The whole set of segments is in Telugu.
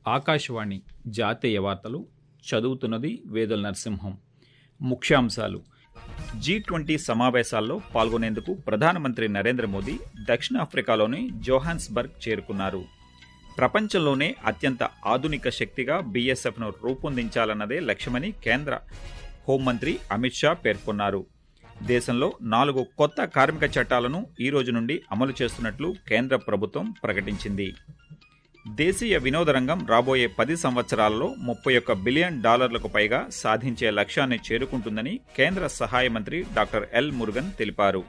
ఆకాశవాణి జాతీయ వార్తలు చదువుతున్నది వేదుల నరసింహం ముఖ్యాంశాలు జీ ట్వంటీ సమావేశాల్లో పాల్గొనేందుకు ప్రధానమంత్రి నరేంద్ర మోదీ దక్షిణాఫ్రికాలోని జోహాన్స్బర్గ్ చేరుకున్నారు ప్రపంచంలోనే అత్యంత ఆధునిక శక్తిగా బీఎస్ఎఫ్ను రూపొందించాలన్నదే లక్ష్యమని కేంద్ర హోంమంత్రి అమిత్ షా పేర్కొన్నారు దేశంలో నాలుగు కొత్త కార్మిక చట్టాలను ఈ రోజు నుండి అమలు చేస్తున్నట్లు కేంద్ర ప్రభుత్వం ప్రకటించింది దేశీయ వినోద రంగం రాబోయే పది సంవత్సరాలలో ముప్పై ఒక్క బిలియన్ డాలర్లకు పైగా సాధించే లక్ష్యాన్ని చేరుకుంటుందని కేంద్ర సహాయ మంత్రి డాక్టర్ ఎల్ మురుగన్ తెలిపారు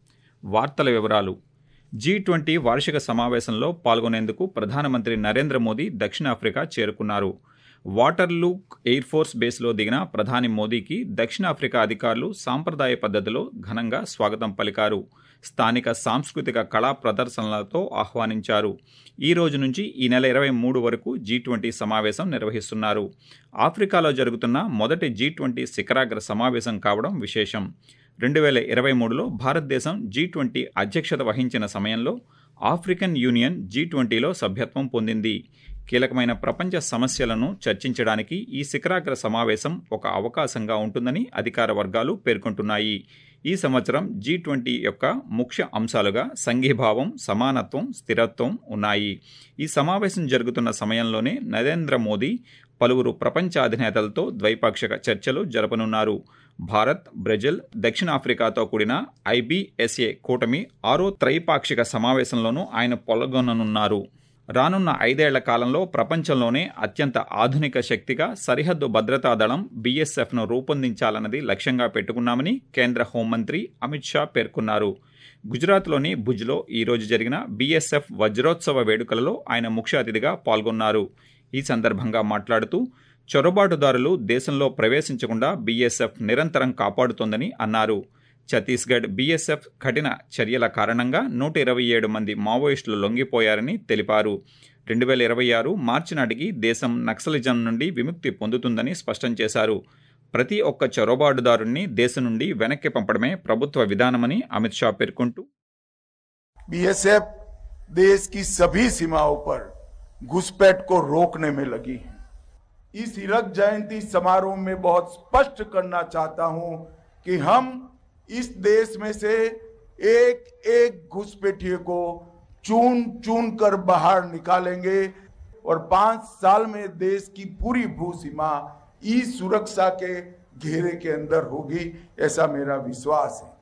వార్తల వివరాలు జీ ట్వంటీ వార్షిక సమావేశంలో పాల్గొనేందుకు ప్రధానమంత్రి నరేంద్ర మోదీ దక్షిణాఫ్రికా చేరుకున్నారు వాటర్లూక్ ఎయిర్ ఫోర్స్ బేస్లో దిగిన ప్రధాని మోదీకి దక్షిణాఫ్రికా అధికారులు సాంప్రదాయ పద్ధతిలో ఘనంగా స్వాగతం పలికారు స్థానిక సాంస్కృతిక కళా ప్రదర్శనలతో ఆహ్వానించారు ఈ రోజు నుంచి ఈ నెల ఇరవై మూడు వరకు జీ ట్వంటీ సమావేశం నిర్వహిస్తున్నారు ఆఫ్రికాలో జరుగుతున్న మొదటి జీ ట్వంటీ శిఖరాగ్ర సమావేశం కావడం విశేషం రెండు వేల ఇరవై మూడులో భారతదేశం జీ ట్వంటీ అధ్యక్షత వహించిన సమయంలో ఆఫ్రికన్ యూనియన్ జీ ట్వంటీలో సభ్యత్వం పొందింది కీలకమైన ప్రపంచ సమస్యలను చర్చించడానికి ఈ శిఖరాగ్ర సమావేశం ఒక అవకాశంగా ఉంటుందని అధికార వర్గాలు పేర్కొంటున్నాయి ఈ సంవత్సరం జీ ట్వంటీ యొక్క ముఖ్య అంశాలుగా సంఘీభావం సమానత్వం స్థిరత్వం ఉన్నాయి ఈ సమావేశం జరుగుతున్న సమయంలోనే నరేంద్ర మోదీ పలువురు ప్రపంచ అధినేతలతో ద్వైపాక్షిక చర్చలు జరపనున్నారు భారత్ బ్రెజిల్ దక్షిణాఫ్రికాతో కూడిన ఐబీఎస్ఏ కూటమి ఆరో త్రైపాక్షిక సమావేశంలోనూ ఆయన పాల్గొననున్నారు రానున్న ఐదేళ్ల కాలంలో ప్రపంచంలోనే అత్యంత ఆధునిక శక్తిగా సరిహద్దు భద్రతా దళం బీఎస్ఎఫ్ను రూపొందించాలన్నది లక్ష్యంగా పెట్టుకున్నామని కేంద్ర హోంమంత్రి అమిత్ షా పేర్కొన్నారు గుజరాత్లోని భుజ్లో ఈరోజు జరిగిన బీఎస్ఎఫ్ వజ్రోత్సవ వేడుకలలో ఆయన ముఖ్య అతిథిగా పాల్గొన్నారు ఈ సందర్భంగా మాట్లాడుతూ చొరబాటుదారులు దేశంలో ప్రవేశించకుండా బీఎస్ఎఫ్ నిరంతరం కాపాడుతోందని అన్నారు ఛత్తీస్గఢ్ బీఎస్ఎఫ్ కఠిన చర్యల కారణంగా నూట ఇరవై ఏడు మంది మావోయిస్టులు లొంగిపోయారని తెలిపారు రెండు వేల ఇరవై ఆరు మార్చి నాటికి దేశం నక్సలిజం నుండి విముక్తి పొందుతుందని స్పష్టం చేశారు ప్రతి ఒక్క చొరబాటుదారుణ్ణి దేశం నుండి వెనక్కి పంపడమే ప్రభుత్వ విధానమని అమిత్ షా పేర్కొంటూ बीएसएफ देश की सभी सीमाओं पर घुसपैठ को रोकने में लगी है इस हीरक जयंती समारोह में बहुत स्पष्ट करना चाहता हूं कि हम इस देश में से एक एक घुसपैठिए को चून चून कर बाहर निकालेंगे और पांच साल में देश की पूरी भू सीमा ई सुरक्षा के घेरे के अंदर होगी ऐसा मेरा विश्वास है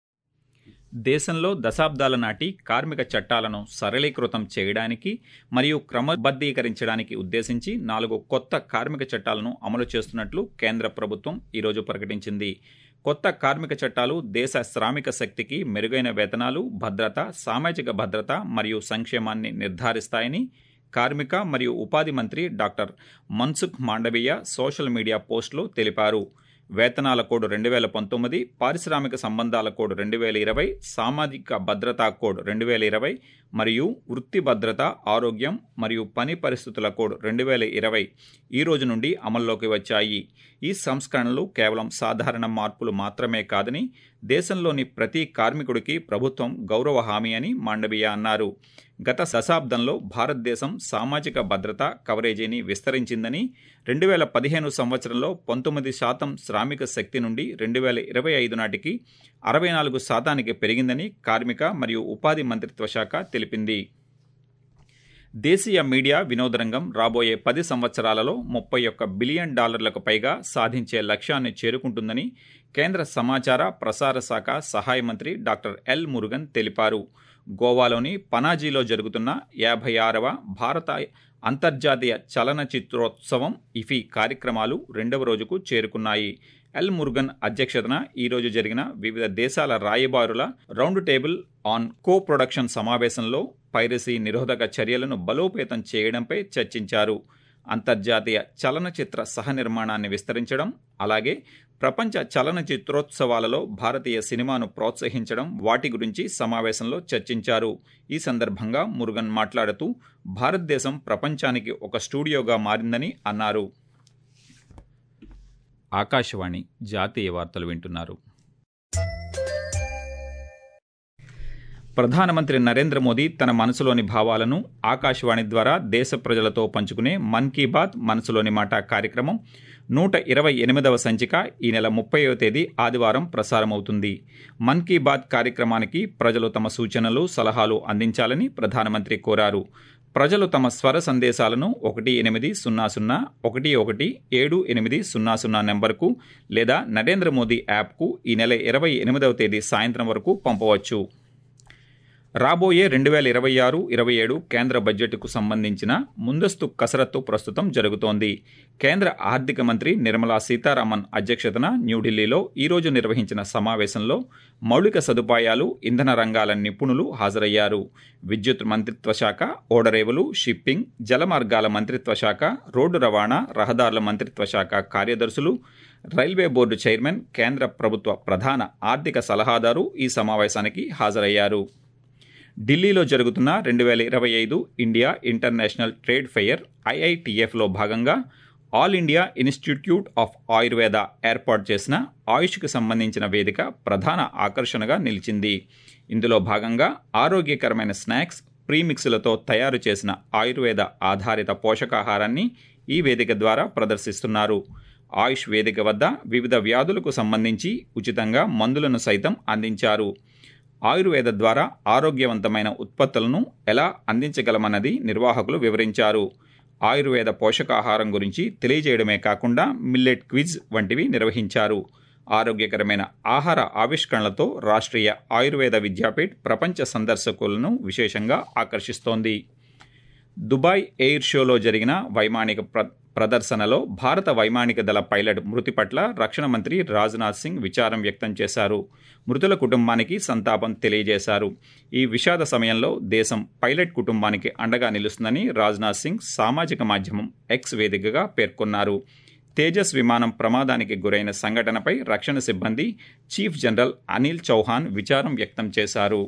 దేశంలో దశాబ్దాల నాటి కార్మిక చట్టాలను సరళీకృతం చేయడానికి మరియు క్రమబద్ధీకరించడానికి ఉద్దేశించి నాలుగు కొత్త కార్మిక చట్టాలను అమలు చేస్తున్నట్లు కేంద్ర ప్రభుత్వం ఈరోజు ప్రకటించింది కొత్త కార్మిక చట్టాలు దేశ శ్రామిక శక్తికి మెరుగైన వేతనాలు భద్రత సామాజిక భద్రత మరియు సంక్షేమాన్ని నిర్ధారిస్తాయని కార్మిక మరియు ఉపాధి మంత్రి doctor Mansukh Mandaviya social media పోస్టులో తెలిపారు వేతనాల కోడ్ రెండు వేల పంతొమ్మిది పారిశ్రామిక సంబంధాల కోడ్ రెండు వేల ఇరవై సామాజిక భద్రతా కోడ్ రెండు వేల ఇరవై మరియు వృత్తి భద్రత ఆరోగ్యం మరియు పని పరిస్థితుల కోడ్ రెండు వేల ఇరవై ఈ రోజు నుండి అమల్లోకి వచ్చాయి ఈ సంస్కరణలు కేవలం సాధారణ మార్పులు మాత్రమే కాదని దేశంలోని ప్రతి కార్మికుడికి ప్రభుత్వం గౌరవ హామీ అని మాండవీయ అన్నారు గత దశాబ్దంలో భారతదేశం సామాజిక భద్రత కవరేజీని విస్తరించిందని రెండు వేల పదిహేను సంవత్సరంలో పంతొమ్మిది శాతం శ్రామిక శక్తి నుండి రెండు వేల ఇరవై ఐదు నాటికి అరవై నాలుగు శాతానికి పెరిగిందని కార్మిక మరియు ఉపాధి మంత్రిత్వ శాఖ తెలిపింది దేశీయ మీడియా వినోద రంగం రాబోయే పది సంవత్సరాలలో ముప్పై ఒక్క బిలియన్ డాలర్లకు పైగా సాధించే లక్ష్యాన్ని చేరుకుంటుందని కేంద్ర సమాచార ప్రసార శాఖ సహాయ మంత్రి డాక్టర్ ఎల్ మురుగన్ తెలిపారు గోవాలోని పనాజీలో జరుగుతున్న యాభై ఆరవ భారత అంతర్జాతీయ చలనచిత్రోత్సవం ఇఫీ కార్యక్రమాలు రెండవ రోజుకు చేరుకున్నాయి ఎల్ మురుగన్ అధ్యక్షతన ఈరోజు జరిగిన వివిధ దేశాల రాయబారుల round table on co production సమావేశంలో పైరసీ నిరోధక చర్యలను బలోపేతం చేయడంపై చర్చించారు అంతర్జాతీయ చలనచిత్ర సహనిర్మాణాన్ని విస్తరించడం అలాగే ప్రపంచ చలనచిత్రోత్సవాలలో భారతీయ సినిమాను ప్రోత్సహించడం వాటి గురించి సమావేశంలో చర్చించారు ఈ సందర్భంగా మురుగన్ మాట్లాడుతూ భారతదేశం ప్రపంచానికి ఒక స్టూడియోగా మారిందని అన్నారు ఆకాశవాణి జాతీయ వార్తలు వింటున్నారు ప్రధానమంత్రి నరేంద్ర మోదీ తన మనసులోని భావాలను ఆకాశవాణి ద్వారా దేశ ప్రజలతో పంచుకునే మన్ కీ బాత్ మనసులోని మాట కార్యక్రమం నూట ఇరవై ఎనిమిదవ సంచిక ఈ నెల ముప్పైవ తేదీ ఆదివారం ప్రసారమవుతుంది మన్ కీ బాత్ కార్యక్రమానికి ప్రజలు తమ సూచనలు సలహాలు అందించాలని ప్రధానమంత్రి కోరారు ప్రజలు తమ స్వర సందేశాలను ఒకటి ఎనిమిది సున్నా సున్నా ఒకటి ఒకటి ఏడు ఎనిమిది సున్నా సున్నా నెంబర్కు లేదా నరేంద్ర మోదీ యాప్కు ఈ నెల ఇరవై ఎనిమిదవ తేదీ సాయంత్రం వరకు పంపవచ్చు రాబోయే రెండు వేల ఇరవై ఆరు ఇరవై ఏడు కేంద్ర బడ్జెట్కు సంబంధించిన ముందస్తు కసరత్తు ప్రస్తుతం జరుగుతోంది కేంద్ర ఆర్థిక మంత్రి నిర్మలా సీతారామన్ అధ్యక్షతన న్యూఢిల్లీలో ఈరోజు నిర్వహించిన సమావేశంలో మౌలిక సదుపాయాలు ఇంధన రంగాల నిపుణులు హాజరయ్యారు విద్యుత్ మంత్రిత్వ శాఖ ఓడరేవులు షిప్పింగ్ జలమార్గాల మంత్రిత్వ శాఖ రోడ్డు రవాణా రహదారుల మంత్రిత్వ శాఖ కార్యదర్శులు రైల్వే బోర్డు చైర్మన్ కేంద్ర ప్రభుత్వ ప్రధాన ఆర్థిక సలహాదారు ఈ సమావేశానికి హాజరయ్యారు ఢిల్లీలో జరుగుతున్న రెండు వేల ఇరవై ఐదు ఇండియా ఇంటర్నేషనల్ ట్రేడ్ ఫెయిర్ ఐఐటిఎఫ్లో భాగంగా all India institute of Ayurveda ఏర్పాటు చేసిన ఆయుష్కి సంబంధించిన వేదిక ప్రధాన ఆకర్షణగా నిలిచింది ఇందులో భాగంగా ఆరోగ్యకరమైన స్నాక్స్ ప్రీమిక్స్లతో తయారు చేసిన ఆయుర్వేద ఆధారిత పోషకాహారాన్ని ఈ వేదిక ద్వారా ప్రదర్శిస్తున్నారు ఆయుష్ వేదిక వద్ద వివిధ వ్యాధులకు సంబంధించి ఉచితంగా మందులను సైతం అందించారు ఆయుర్వేద ద్వారా ఆరోగ్యవంతమైన ఉత్పత్తులను ఎలా అందించగలమన్నది నిర్వాహకులు వివరించారు ఆయుర్వేద పోషకాహారం గురించి తెలియజేయడమే కాకుండా మిల్లెట్ క్విజ్ వంటివి నిర్వహించారు ఆరోగ్యకరమైన ఆహార ఆవిష్కరణలతో రాష్ట్రీయ ఆయుర్వేద విద్యాపీఠ్ ప్రపంచ సందర్శకులను విశేషంగా ఆకర్షిస్తోంది దుబాయ్ ఎయిర్ షోలో జరిగిన వైమానిక ప్ర ప్రదర్శనలో భారత వైమానిక దళ పైలట్ మృతి పట్ల రక్షణ మంత్రి రాజ్నాథ్ సింగ్ విచారం వ్యక్తం చేశారు మృతుల కుటుంబానికి సంతాపం తెలియజేశారు ఈ విషాద సమయంలో దేశం పైలట్ కుటుంబానికి అండగా నిలుస్తుందని రాజ్నాథ్ సింగ్ సామాజిక మాధ్యమం ఎక్స్ వేదికగా పేర్కొన్నారు తేజస్ విమానం ప్రమాదానికి గురైన సంఘటనపై రక్షణ సిబ్బంది చీఫ్ జనరల్ అనిల్ చౌహాన్ విచారం వ్యక్తం చేశారు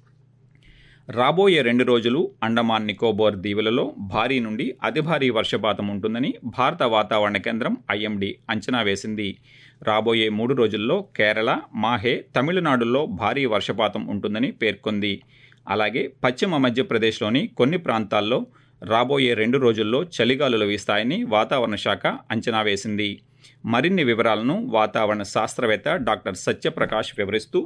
రాబోయే రెండు రోజులు అండమాన్ నికోబార్ దీవులలో భారీ నుండి అతి భారీ వర్షపాతం ఉంటుందని భారత వాతావరణ కేంద్రం ఐఎండీ అంచనా వేసింది రాబోయే మూడు రోజుల్లో కేరళ మాహే తమిళనాడుల్లో భారీ వర్షపాతం ఉంటుందని పేర్కొంది అలాగే పశ్చిమ మధ్యప్రదేశ్లోని కొన్ని ప్రాంతాల్లో రాబోయే రెండు రోజుల్లో చలిగాలులు వీస్తాయని వాతావరణ శాఖ అంచనా వేసింది మరిన్ని వివరాలను వాతావరణ శాస్త్రవేత్త డాక్టర్ సత్యప్రకాష్ వివరిస్తూ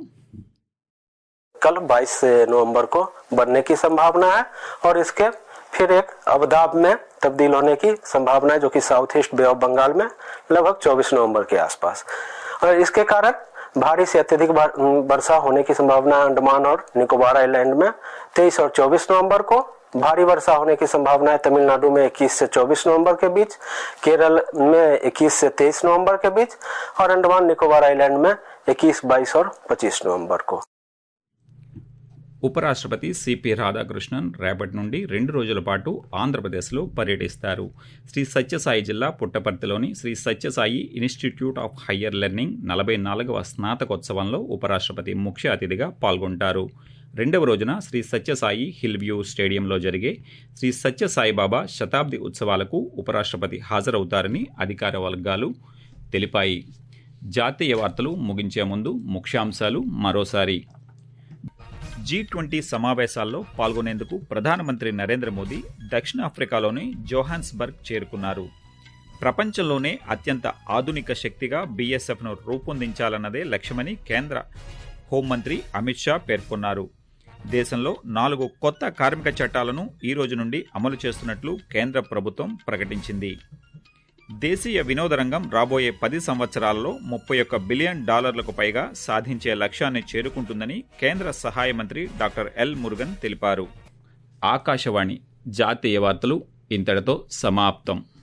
कल 22 नवंबर को बढ़ने की संभावना है और इसके फिर एक अवदाब में तब्दील होने की संभावना है जो कि south east bay of Bengal में लगभग 24 नवंबर के आसपास और इसके कारण भारी से अत्यधिक वर्षा होने की संभावना अंडमान और निकोबार आइलैंड में 23 और 24 नवंबर को भारी वर्षा होने की संभावना है तमिलनाडु में 21 से 24 नवंबर के बीच केरल में 21 से 23 नवंबर के बीच और अंडमान निकोबार आइलैंड में 21, 22 और 25 नवंबर को ఉపరాష్ట్రపతి సిపి రాధాకృష్ణన్ రేపటి నుండి రెండు రోజుల పాటు ఆంధ్రప్రదేశ్లో పర్యటిస్తారు శ్రీ సత్యసాయి జిల్లా పుట్టపర్తిలోని Shri Sathya Sai institute of higher learning నలభై నాలుగవ స్నాతకోత్సవంలో ఉపరాష్ట్రపతి ముఖ్య అతిథిగా పాల్గొంటారు రెండవ రోజున శ్రీ సత్యసాయి హిల్ వ్యూ స్టేడియంలో జరిగే శ్రీ సత్యసాయిబాబా శతాబ్ది ఉత్సవాలకు ఉపరాష్ట్రపతి హాజరవుతారని అధికార వర్గాలు తెలిపాయి జాతీయ వార్తలు ముగించే ముందు ముఖ్యాంశాలు మరోసారి జీ ట్వంటీ సమావేశాల్లో పాల్గొనేందుకు ప్రధానమంత్రి నరేంద్ర మోదీ దక్షిణాఫ్రికాలోని జోహాన్స్బర్గ్ చేరుకున్నారు ప్రపంచంలోనే అత్యంత ఆధునిక శక్తిగా బీఎస్ఎఫ్ను రూపొందించాలన్నదే లక్ష్యమని కేంద్ర హోంమంత్రి అమిత్ షా పేర్కొన్నారు దేశంలో నాలుగు కొత్త కార్మిక చట్టాలను ఈ రోజు నుండి అమలు చేస్తున్నట్లు కేంద్ర ప్రభుత్వం ప్రకటించింది దేశీయ వినోద రంగం రాబోయే పది సంవత్సరాల్లో ముప్పై ఒక్క బిలియన్ డాలర్లకు పైగా సాధించే లక్ష్యాన్ని చేరుకుంటుందని కేంద్ర సహాయ మంత్రి డాక్టర్ ఎల్ మురుగన్ తెలిపారు ఆకాశవాణి జాతీయ వార్తలు ఇంతటితో సమాప్తం